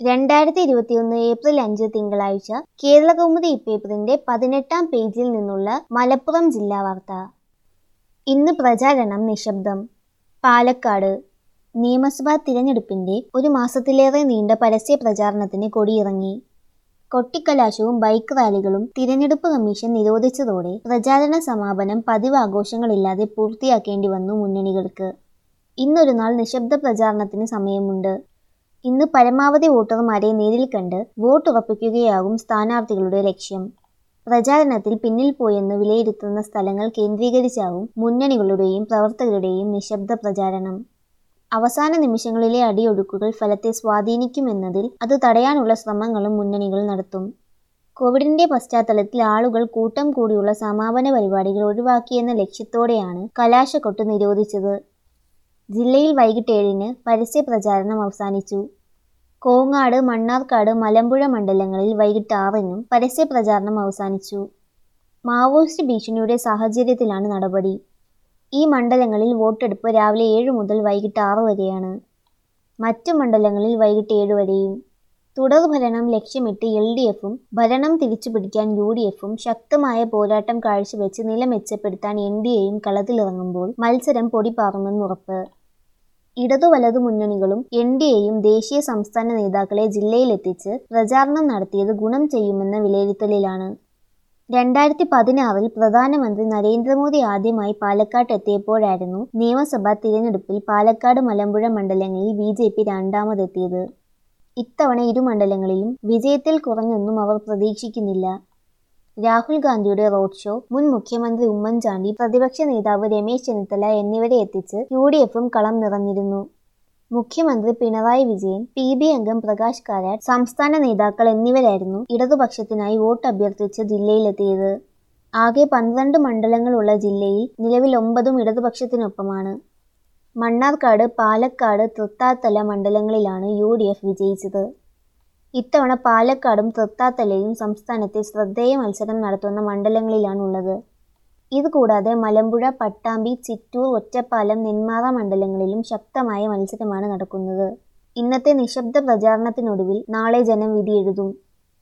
രണ്ടായിരത്തി ഇരുപത്തിയൊന്ന് ഏപ്രിൽ അഞ്ച് തിങ്കളാഴ്ച കേരളകൗമുദി ഇപ്പേപ്പറിന്റെ പതിനെട്ടാം പേജിൽ നിന്നുള്ള മലപ്പുറം ജില്ലാ വാർത്ത ഇന്ന് പ്രചാരണം നിശബ്ദം പാലക്കാട് നിയമസഭാ തിരഞ്ഞെടുപ്പിന്റെ ഒരു മാസത്തിലേറെ നീണ്ട പരസ്യ പ്രചാരണത്തിന് കൊടിയിറങ്ങി കൊട്ടിക്കലാശവും ബൈക്ക് റാലികളും തിരഞ്ഞെടുപ്പ് കമ്മീഷൻ നിരോധിച്ചതോടെ പ്രചാരണ സമാപനം പതിവ് ആഘോഷങ്ങളില്ലാതെ പൂർത്തിയാക്കേണ്ടി വന്നു മുന്നണികൾക്ക് ഇന്നൊരു നാൾ നിശബ്ദ പ്രചാരണത്തിന് സമയമുണ്ട് ഇന്ന് പരമാവധി വോട്ടർമാരെ നേരിൽ കണ്ട് വോട്ട് ഉറപ്പിക്കുകയാകും സ്ഥാനാർത്ഥികളുടെ ലക്ഷ്യം പ്രചാരണത്തിൽ പിന്നിൽ പോയെന്ന് വിലയിരുത്തുന്ന സ്ഥലങ്ങൾ കേന്ദ്രീകരിച്ചാകും മുന്നണികളുടെയും പ്രവർത്തകരുടെയും നിശബ്ദ പ്രചാരണം അവസാന നിമിഷങ്ങളിലെ അടിയൊഴുക്കുകൾ ഫലത്തെ സ്വാധീനിക്കുമെന്നതിൽ അത് തടയാനുള്ള ശ്രമങ്ങളും മുന്നണികൾ നടത്തും കോവിഡിന്റെ പശ്ചാത്തലത്തിൽ ആളുകൾ കൂട്ടം കൂടിയുള്ള സമാപന പരിപാടികൾ ഒഴിവാക്കിയെന്ന ലക്ഷ്യത്തോടെയാണ് കലാശക്കൊട്ട് നിരോധിച്ചത് ജില്ലയിൽ വൈകിട്ട് ഏഴിന് പരസ്യ പ്രചാരണം അവസാനിച്ചു കോങ്ങാട് മണ്ണാർക്കാട് മലമ്പുഴ മണ്ഡലങ്ങളിൽ വൈകിട്ട് ആറിനും പരസ്യ പ്രചാരണം അവസാനിച്ചു മാവോയിസ്റ്റ് ഭീഷണിയുടെ സാഹചര്യത്തിലാണ് നടപടി ഈ മണ്ഡലങ്ങളിൽ വോട്ടെടുപ്പ് രാവിലെ ഏഴ് മുതൽ വൈകിട്ട് ആറ് വരെയാണ് മറ്റു മണ്ഡലങ്ങളിൽ വൈകിട്ട് ഏഴ് വരെയും തുടർഭരണം ലക്ഷ്യമിട്ട് എൽ ഡി എഫും ഭരണം തിരിച്ചുപിടിക്കാൻ യു ഡി എഫും ശക്തമായ പോരാട്ടം കാഴ്ചവെച്ച് നില മെച്ചപ്പെടുത്താൻ എൻ ഡി എയും കളത്തിലിറങ്ങുമ്പോൾ മത്സരം പൊടിപാറുമെന്നുറപ്പ് ഇടതു വലതു മുന്നണികളും എൻ ഡി എയും ദേശീയ സംസ്ഥാന നേതാക്കളെ ജില്ലയിലെത്തിച്ച് പ്രചാരണം നടത്തിയത് ഗുണം ചെയ്യുമെന്ന വിലയിരുത്തലിലാണ് രണ്ടായിരത്തി പതിനാറിൽ പ്രധാനമന്ത്രി നരേന്ദ്രമോദി ആദ്യമായി പാലക്കാട്ട് എത്തിയപ്പോഴായിരുന്നു നിയമസഭാ തിരഞ്ഞെടുപ്പിൽ പാലക്കാട് മലമ്പുഴ മണ്ഡലങ്ങളിൽ ബി ജെ പി രണ്ടാമതെത്തിയത് ഇത്തവണ ഇരു മണ്ഡലങ്ങളിലും വിജയത്തിൽ കുറഞ്ഞൊന്നും അവർ പ്രതീക്ഷിക്കുന്നില്ല രാഹുൽ ഗാന്ധിയുടെ റോഡ് ഷോ മുൻ മുഖ്യമന്ത്രി ഉമ്മൻചാണ്ടി പ്രതിപക്ഷ നേതാവ് രമേശ് ചെന്നിത്തല എന്നിവരെ എത്തിച്ച് യു ഡി എഫും കളം നിറഞ്ഞിരുന്നു മുഖ്യമന്ത്രി പിണറായി വിജയൻ പി ബി അംഗം പ്രകാശ് കാരാട്ട് സംസ്ഥാന നേതാക്കൾ എന്നിവരായിരുന്നു ഇടതുപക്ഷത്തിനായി വോട്ട് അഭ്യർത്ഥിച്ച് ജില്ലയിലെത്തിയത് ആകെ പന്ത്രണ്ട് മണ്ഡലങ്ങളുള്ള ജില്ലയിൽ നിലവിൽ ഒമ്പതും ഇടതുപക്ഷത്തിനൊപ്പമാണ് മണ്ണാർക്കാട് പാലക്കാട് തൃത്താത്തല മണ്ഡലങ്ങളിലാണ് യു ഡി എഫ് വിജയിച്ചത് ഇത്തവണ പാലക്കാടും തൃത്താത്തലയും സംസ്ഥാനത്തെ ശ്രദ്ധേയ മത്സരം നടത്തുന്ന മണ്ഡലങ്ങളിലാണുള്ളത് ഇതുകൂടാതെ മലമ്പുഴ പട്ടാമ്പി ചിറ്റൂർ ഒറ്റപ്പാലം നെന്മാറ മണ്ഡലങ്ങളിലും ശക്തമായ മത്സരമാണ് നടക്കുന്നത് ഇന്നത്തെ നിശബ്ദ പ്രചാരണത്തിനൊടുവിൽ നാളെ ജനം വിധിയെഴുതും